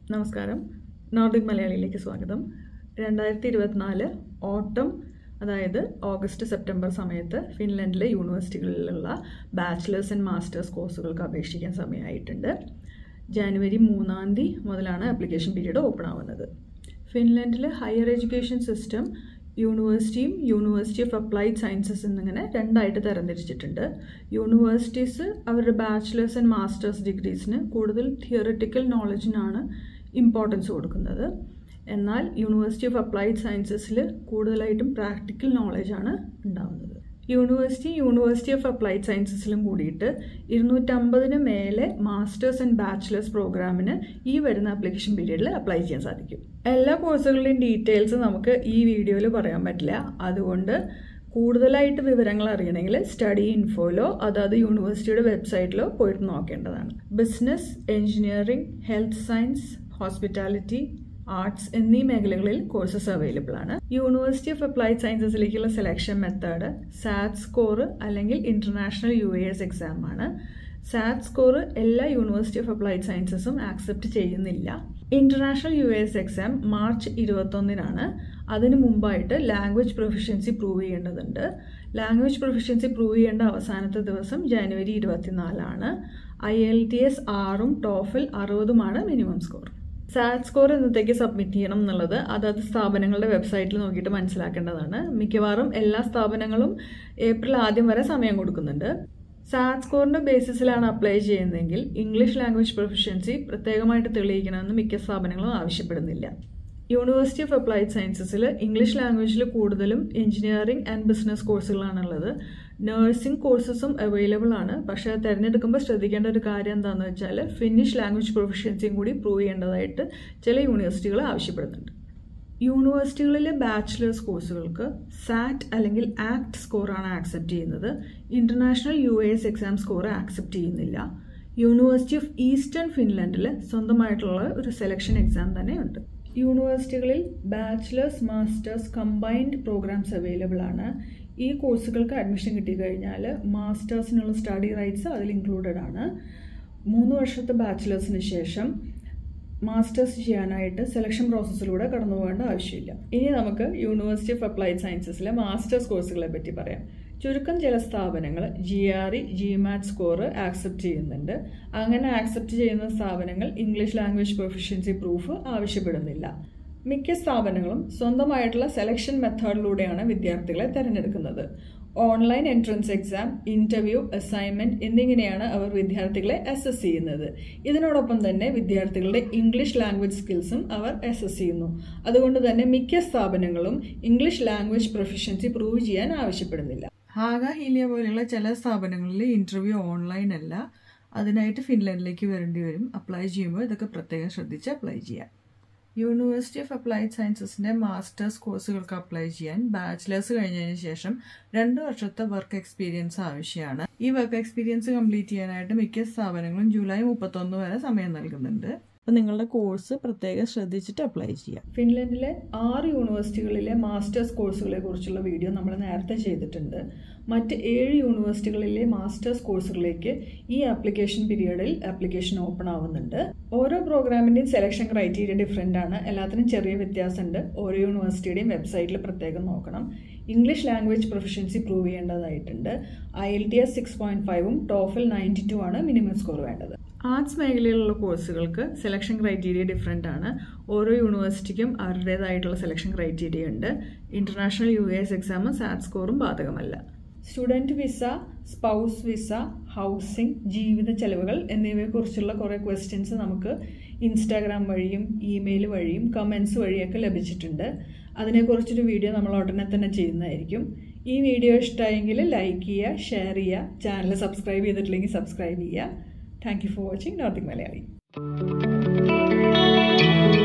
നമസ്കാരം നോർഡിക് മലയാളിയിലേക്ക് സ്വാഗതം രണ്ടായിരത്തി ഇരുപത്തിനാല് ഓട്ടം അതായത് ഓഗസ്റ്റ് സെപ്റ്റംബർ സമയത്ത് ഫിൻലൻഡിലെ യൂണിവേഴ്സിറ്റികളിലുള്ള ബാച്ചിലേഴ്സ് ആൻഡ് മാസ്റ്റേഴ്സ് കോഴ്സുകൾക്ക് അപേക്ഷിക്കാൻ സമയമായിട്ടുണ്ട് ജാനുവരി മൂന്നാം തീയതി മുതലാണ് ആപ്ലിക്കേഷൻ പീരീഡ് ഓപ്പൺ ആവുന്നത് ഫിൻലൻഡിൽ ഹയർ എഡ്യൂക്കേഷൻ സിസ്റ്റം യൂണിവേഴ്സിറ്റിയും യൂണിവേഴ്സിറ്റി ഓഫ് അപ്ലൈഡ് സയൻസസ് എന്നിങ്ങനെ രണ്ടായിട്ട് തരംതിരിച്ചിട്ടുണ്ട് യൂണിവേഴ്സിറ്റീസ് അവരുടെ ബാച്ചിലേഴ്സ് ആൻഡ് മാസ്റ്റേഴ്സ് ഡിഗ്രീസിന് കൂടുതൽ തിയറിറ്റിക്കൽ നോളജിനാണ് ഇമ്പോർട്ടൻസ് കൊടുക്കുന്നത് എന്നാൽ യൂണിവേഴ്സിറ്റി ഓഫ് അപ്ലൈഡ് സയൻസസിൽ കൂടുതലായിട്ടും പ്രാക്ടിക്കൽ നോളജാണ് ഉണ്ടാവുന്നത് യൂണിവേഴ്സിറ്റി യൂണിവേഴ്സിറ്റി ഓഫ് അപ്ലൈഡ് സയൻസസിലും കൂടിയിട്ട് ഇരുന്നൂറ്റമ്പതിന് മേലെ മാസ്റ്റേഴ്സ് ആൻഡ് ബാച്ചിലേഴ്സ് പ്രോഗ്രാമിന് ഈ വരുന്ന ആപ്ലിക്കേഷൻ പീരീഡിൽ അപ്ലൈ ചെയ്യാൻ സാധിക്കും എല്ലാ കോഴ്സുകളുടെയും ഡീറ്റെയിൽസ് നമുക്ക് ഈ വീഡിയോയിൽ പറയാൻ പറ്റില്ല അതുകൊണ്ട് കൂടുതലായിട്ട് വിവരങ്ങൾ അറിയണമെങ്കിൽ സ്റ്റഡി ഇൻഫോയിലോ അതായത് യൂണിവേഴ്സിറ്റിയുടെ വെബ്സൈറ്റിലോ പോയിട്ട് നോക്കേണ്ടതാണ് business engineering health science hospitality arts എന്നീ മേഖലകളിൽ കോഴ്സസ് അവൈലബിൾ ആണ് യൂണിവേഴ്സിറ്റി ഓഫ് അപ്ലൈഡ് സയൻസസിലേക്കുള്ള സെലക്ഷൻ മെത്തേഡ് സാറ്റ് സ്കോർ അല്ലെങ്കിൽ international U A S exam ആണ് സാറ്റ് സ്കോർ എല്ലാ യൂണിവേഴ്സിറ്റി ഓഫ് അപ്ലൈഡ് സയൻസസും ആക്സെപ്റ്റ് ചെയ്യുന്നില്ല international U S exam March ഇരുപത്തൊന്നിനാണ് അതിനു മുമ്പായിട്ട് ലാംഗ്വേജ് പ്രൊഫഷ്യൻസി പ്രൂവ് ചെയ്യേണ്ടതുണ്ട് ലാംഗ്വേജ് പ്രൊഫഷ്യൻസി പ്രൂവ് ചെയ്യേണ്ട അവസാനത്തെ ദിവസം ജനുവരി ഇരുപത്തിനാലാണ് ഐ എൽ ടി എസ് ആറും ടോഫിൽ അറുപതുമാണ് മിനിമം സ്കോർ സാറ്റ് സ്കോർ എന്നത്തേക്ക് സബ്മിറ്റ് ചെയ്യണം എന്നുള്ളത് അതത് സ്ഥാപനങ്ങളുടെ വെബ്സൈറ്റിൽ നോക്കിയിട്ട് മനസ്സിലാക്കേണ്ടതാണ് മിക്കവാറും എല്ലാ സ്ഥാപനങ്ങളും ഏപ്രിൽ ആദ്യം വരെ സമയം കൊടുക്കുന്നുണ്ട് സാറ്റ് സ്കോറിന്റെ ബേസിസിലാണ് അപ്ലൈ ചെയ്യുന്നതെങ്കിൽ ഇംഗ്ലീഷ് ലാംഗ്വേജ് പ്രൊഫഷ്യൻസി പ്രത്യേകമായിട്ട് തെളിയിക്കണമെന്ന് മിക്ക സ്ഥാപനങ്ങളും ആവശ്യപ്പെടുന്നില്ല യൂണിവേഴ്സിറ്റി ഓഫ് അപ്ലൈഡ് സയൻസസിൽ ഇംഗ്ലീഷ് ലാംഗ്വേജിൽ കൂടുതലും എഞ്ചിനീയറിംഗ് ആൻഡ് ബിസിനസ് കോഴ്സുകളാണുള്ളത് നഴ്സിംഗ് കോഴ്സസും അവൈലബിൾ ആണ് പക്ഷേ അത് തിരഞ്ഞെടുക്കുമ്പോൾ ശ്രദ്ധിക്കേണ്ട ഒരു കാര്യം എന്താണെന്ന് വെച്ചാൽ ഫിനിഷ് ലാംഗ്വേജ് പ്രൊഫഷ്യൻസിയും കൂടി പ്രൂവ് ചെയ്യേണ്ടതായിട്ട് ചില യൂണിവേഴ്സിറ്റികൾ ആവശ്യപ്പെടുന്നുണ്ട് യൂണിവേഴ്സിറ്റികളിലെ ബാച്ചിലേഴ്സ് കോഴ്സുകൾക്ക് സാറ്റ് അല്ലെങ്കിൽ ആക്ട് സ്കോറാണ് ആക്സെപ്റ്റ് ചെയ്യുന്നത് international U S exam score accept ചെയ്യുന്നില്ല യൂണിവേഴ്സിറ്റി ഓഫ് ഈസ്റ്റേൺ ഫിൻലൻഡിൽ സ്വന്തമായിട്ടുള്ള ഒരു സെലക്ഷൻ എക്സാം തന്നെയുണ്ട് യൂണിവേഴ്സിറ്റികളിൽ bachelors masters combined programs available ആണ് ഈ കോഴ്സുകൾക്ക് അഡ്മിഷൻ കിട്ടിക്കഴിഞ്ഞാൽ മാസ്റ്റേഴ്സിനുള്ള സ്റ്റഡി റൈറ്റ്സ് അതിൽ ഇൻക്ലൂഡഡ് ആണ് മൂന്ന് വർഷത്തെ ബാച്ചിലേഴ്സിന് ശേഷം മാസ്റ്റേഴ്സ് ചെയ്യാനായിട്ട് സെലക്ഷൻ പ്രോസസ്സിലൂടെ കടന്നു പോകേണ്ട ആവശ്യമില്ല ഇനി നമുക്ക് യൂണിവേഴ്സിറ്റി ഓഫ് അപ്ലൈഡ് സയൻസസിലെ മാസ്റ്റേഴ്സ് കോഴ്സുകളെ പറ്റി പറയാം ചുരുക്കം ചില സ്ഥാപനങ്ങൾ G R E GMAT score accept ചെയ്യുന്നുണ്ട് അങ്ങനെ ആക്സെപ്റ്റ് ചെയ്യുന്ന സ്ഥാപനങ്ങൾ ഇംഗ്ലീഷ് ലാംഗ്വേജ് പ്രൊഫഷ്യൻസി പ്രൂഫ് ആവശ്യപ്പെടുന്നില്ല മിക്ക സ്ഥാപനങ്ങളും സ്വന്തമായിട്ടുള്ള സെലക്ഷൻ മെത്തേഡിലൂടെയാണ് വിദ്യാർത്ഥികളെ തിരഞ്ഞെടുക്കുന്നത് online entrance exam interview assignment എന്നിങ്ങനെയാണ് അവർ വിദ്യാർത്ഥികളെ അസസ് ചെയ്യുന്നത് ഇതിനോടൊപ്പം തന്നെ വിദ്യാർത്ഥികളുടെ ഇംഗ്ലീഷ് ലാംഗ്വേജ് സ്കിൽസും അവർ അസസ് ചെയ്യുന്നു അതുകൊണ്ട് തന്നെ മിക്ക സ്ഥാപനങ്ങളും ഇംഗ്ലീഷ് ലാംഗ്വേജ് പ്രൊഫഷ്യൻസി പ്രൂവ് ചെയ്യാൻ ആവശ്യപ്പെടുന്നില്ല ഹാഗ ഹീലിയ പോലെയുള്ള ചില സ്ഥാപനങ്ങളിൽ ഇന്റർവ്യൂ ഓൺലൈൻ അല്ല അതിനായിട്ട് ഫിൻലാൻഡിലേക്ക് വരേണ്ടി വരും അപ്ലൈ ചെയ്യുമ്പോൾ ഇതൊക്കെ പ്രത്യേകം ശ്രദ്ധിച്ച് അപ്ലൈ ചെയ്യാം യൂണിവേഴ്സിറ്റി ഓഫ് അപ്ലൈഡ് സയൻസസിന്റെ മാസ്റ്റേഴ്സ് കോഴ്സുകൾക്ക് അപ്ലൈ ചെയ്യാൻ ബാച്ചിലേഴ്സ് കഴിഞ്ഞതിന് ശേഷം രണ്ട് വർഷത്തെ വർക്ക് എക്സ്പീരിയൻസ് ആവശ്യമാണ് ഈ വർക്ക് എക്സ്പീരിയൻസ് കംപ്ലീറ്റ് ചെയ്യാനായിട്ട് മിക്ക സ്ഥാപനങ്ങളും ജൂലൈ മുപ്പത്തൊന്ന് വരെ സമയം നൽകുന്നുണ്ട് അപ്പം നിങ്ങളുടെ കോഴ്സ് പ്രത്യേകം ശ്രദ്ധിച്ചിട്ട് അപ്ലൈ ചെയ്യാം ഫിൻലൻഡിലെ ആറ് യൂണിവേഴ്സിറ്റികളിലെ മാസ്റ്റേഴ്സ് കോഴ്സുകളെ കുറിച്ചുള്ള വീഡിയോ നമ്മൾ നേരത്തെ ചെയ്തിട്ടുണ്ട് മറ്റ് ഏഴ് യൂണിവേഴ്സിറ്റികളിലെ മാസ്റ്റേഴ്സ് കോഴ്സുകളിലേക്ക് ഈ ആപ്ലിക്കേഷൻ പീരീഡിൽ ആപ്ലിക്കേഷൻ ഓപ്പൺ ആവുന്നുണ്ട് ഓരോ പ്രോഗ്രാമിന്റെയും സെലക്ഷൻ ക്രൈറ്റീരിയ ഡിഫറെൻ്റ് ആണ് എല്ലാത്തിനും ചെറിയ വ്യത്യാസമുണ്ട് ഓരോ യൂണിവേഴ്സിറ്റിയുടെയും വെബ്സൈറ്റിൽ പ്രത്യേകം നോക്കണം ഇംഗ്ലീഷ് ലാംഗ്വേജ് പ്രൊഫഷ്യൻസി പ്രൂവ് ചെയ്യേണ്ടതായിട്ടുണ്ട് I L T S six point ഫൈവും ടോഫിൽ നയൻറ്റി ടു ആണ് മിനിമം സ്കോർ വേണ്ടത് ആർട്സ് മേഖലയിലുള്ള കോഴ്സുകൾക്ക് സെലക്ഷൻ ക്രൈറ്റീരിയ ഡിഫറെൻ്റ് ആണ് ഓരോ യൂണിവേഴ്സിറ്റിക്കും അവരുടേതായിട്ടുള്ള സെലക്ഷൻ ക്രൈറ്റീരിയ ഉണ്ട് ഇന്റർനാഷണൽ യു എസ് എക്സാമും സാറ്റ് സ്കോറും ബാധകമല്ല student visa spouse visa housing ജീവിത ചെലവുകൾ എന്നിവയെക്കുറിച്ചുള്ള കുറേ ക്വസ്റ്റ്യൻസ് നമുക്ക് ഇൻസ്റ്റാഗ്രാം വഴിയും ഇമെയിൽ വഴിയും കമൻസ് വഴിയൊക്കെ ലഭിച്ചിട്ടുണ്ട് അതിനെക്കുറിച്ചൊരു വീഡിയോ നമ്മൾ ഉടനെ തന്നെ ചെയ്യുന്നതായിരിക്കും ഈ വീഡിയോ ഇഷ്ടമായെങ്കിൽ ലൈക്ക് ചെയ്യുക ഷെയർ ചെയ്യുക ചാനൽ സബ്സ്ക്രൈബ് ചെയ്തിട്ടില്ലെങ്കിൽ സബ്സ്ക്രൈബ് ചെയ്യുക thank you for watching Nordic Malayali